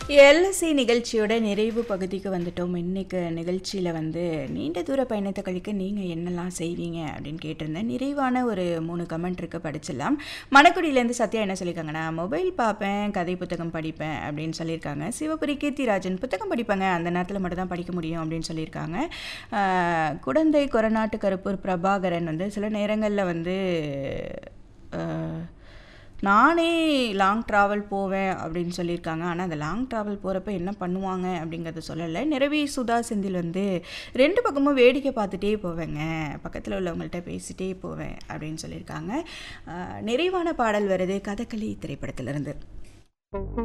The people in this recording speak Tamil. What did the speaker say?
எல்எஸ்சி நிகழ்ச்சியோட நிறைவு பகுதிக்கு வந்துட்டோம் இன்னைக்கு நிகழ்ச்சியில் வந்து நீண்ட தூர பயணத்தை கழிக்க நீங்கள் என்னெல்லாம் செய்வீங்க அப்படின்னு கேட்டிருந்தேன் நிறைவான ஒரு மூணு கமெண்ட் இருக்கு படிச்சிடலாம் மணக்குடியிலேருந்து சத்யா என்ன சொல்லியிருக்காங்கன்னா மொபைல் பார்ப்பேன் கதை புத்தகம் படிப்பேன் அப்படின்னு சொல்லியிருக்காங்க சிவபுரி கீர்த்திராஜன் புத்தகம் படிப்பாங்க அந்த நேரத்தில் மட்டும் தான் படிக்க முடியும் அப்படின்னு சொல்லியிருக்காங்க ஆஹ், குடந்தை கொரநாட்டு கருப்பூர் பிரபாகரன் வந்து சில நேரங்களில் வந்து ஆஹ், நானே லாங் ட்ராவல் போவேன் அப்படின்னு சொல்லியிருக்காங்க ஆனால் அந்த லாங் ட்ராவல் போகிறப்ப என்ன பண்ணுவாங்க அப்படிங்கிறத சொல்லலை நிறவி சுதா செந்தில் வந்து ரெண்டு பக்கமும் வேடிக்கை பார்த்துட்டே போவேங்க பக்கத்தில் உள்ளவங்கள்ட்ட பேசிட்டே போவேன் அப்படின்னு சொல்லியிருக்காங்க ஆஹ் நிறைவான பாடல் வருது கதகளி திரைப்படத்திலிருந்து